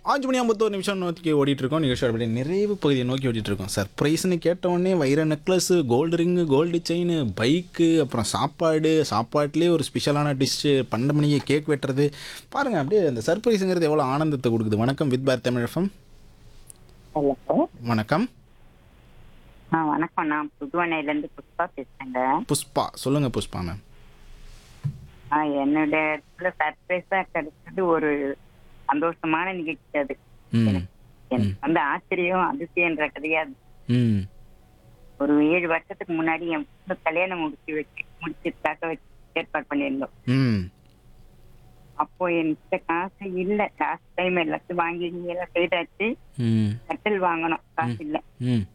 அஞ்சு மணி ஐம்பத்தோரு நிமிஷம் நோக்கி ஓடிட்டு இருக்கோம் நிகழ்ச்சி அப்படியே நிறைவு பகுதியை நோக்கி ஓடிட்டு இருக்கோம் சர்ப்ரைஸ்னு கேட்ட உடனே வைர necklace gold ring gold chain bike அப்புறம் சாப்பாடு சாப்பாட்டுலேயே ஒரு ஸ்பெஷலான டிஷ்ஷு பன்னெண்டு மணிக்கு கேக் வெட்டுறது பாருங்கள் அப்படியே அந்த சர்ப்ரைஸுங்கிறது எவ்வளோ ஆனந்தத்தை கொடுக்குது வணக்கம் வித் பார் தமிழகம் ஹலோ வணக்கம் ஆ வணக்கம் நான் புதுவனையில இருந்து புஷ்பா பேசுறேங்க புஷ்பா சொல்லுங்கள் புஷ்பா மேம் ஆ, என்னோட இடத்துல சர்ப்ரைஸா கிடைச்சது ஒரு சந்தோஷமான நிகழ்ச்சி அது ம் எனக்கு வந்து ஆச்சரியம் அதிசயன்ற கிடையாது ம் ஒரு ஏழு வருஷத்துக்கு முன்னாடி என் பொண்ணு கல்யாணம் முடிச்சு வச்சு முடிச்சதுக்காக வச்சு ஏற்பாடு பண்ணியிருந்தோம் ம் அப்போ என்கிட்ட காசு இல்ல லாஸ்ட் டைம் எல்லாத்தையும் வாங்கி எல்லாம் செய்தாச்சு ம் கட்டில் வாங்கணும் காசு இல்ல ம்